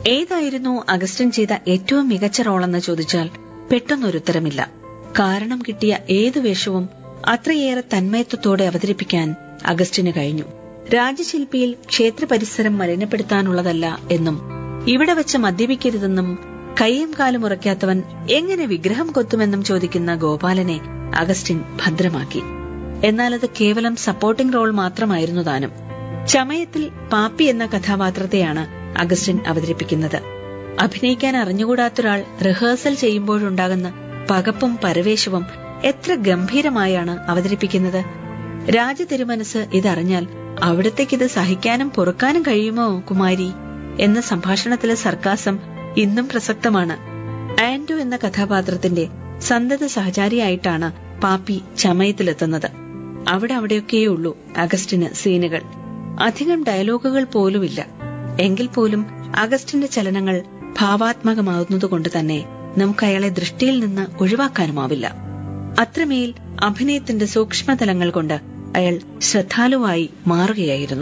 ഏതായിരുന്നു അഗസ്റ്റിൻ ചെയ്ത ഏറ്റവും മികച്ച റോളെന്ന് ചോദിച്ചാൽ പെട്ടെന്നൊരുത്തരമില്ല കാരണം കിട്ടിയ ഏതു വേഷവും അത്രയേറെ തന്മയത്വത്തോടെ അവതരിപ്പിക്കാൻ അഗസ്റ്റിന് കഴിഞ്ഞു രാജശില്പിയിൽ ക്ഷേത്ര പരിസരം മലിനപ്പെടുത്താനുള്ളതല്ല എന്നും ഇവിടെ വെച്ച് മദ്യപിക്കരുതെന്നും കൈയും കാലും ഉറയ്ക്കാത്തവൻ എങ്ങനെ വിഗ്രഹം കൊത്തുമെന്നും ചോദിക്കുന്ന ഗോപാലനെ അഗസ്റ്റിൻ ഭദ്രമാക്കി എന്നാൽ അത് കേവലം സപ്പോർട്ടിംഗ് റോൾ മാത്രമായിരുന്നു താനും ചമയത്തിൽ പാപ്പി എന്ന കഥാപാത്രത്തെയാണ് അഗസ്റ്റിൻ അവതരിപ്പിക്കുന്നത് അഭിനയിക്കാൻ അറിഞ്ഞുകൂടാത്തൊരാൾ റിഹേഴ്സൽ ചെയ്യുമ്പോഴുണ്ടാകുന്ന പകപ്പും പരവേശവും എത്ര ഗംഭീരമായാണ് അവതരിപ്പിക്കുന്നത് രാജ തിരുമനസ് ഇതറിഞ്ഞാൽ അവിടത്തേക്കിത് സഹിക്കാനും പൊറുക്കാനും കഴിയുമോ കുമാരി എന്ന സംഭാഷണത്തിലെ സർക്കാസം ഇന്നും പ്രസക്തമാണ് ആൻഡോ എന്ന കഥാപാത്രത്തിന്റെ സന്തത സഹചാരിയായിട്ടാണ് പാപ്പി ചമയത്തിലെത്തുന്നത് അവിടെ അവിടെയൊക്കെയുള്ളൂ അഗസ്റ്റിന് സീനുകൾ അധികം ഡയലോഗുകൾ പോലുമില്ല എങ്കിൽ പോലും അഗസ്റ്റിന്റെ ചലനങ്ങൾ ഭാവാത്മകമാവുന്നതുകൊണ്ട് തന്നെ നമുക്ക് അയാളെ ദൃഷ്ടിയിൽ നിന്ന് ഒഴിവാക്കാനുമാവില്ല അത്രമേൽ അഭിനയത്തിന്റെ സൂക്ഷ്മതലങ്ങൾ കൊണ്ട് അയാൾ ശ്രദ്ധാലുവായി മാറുകയായിരുന്നു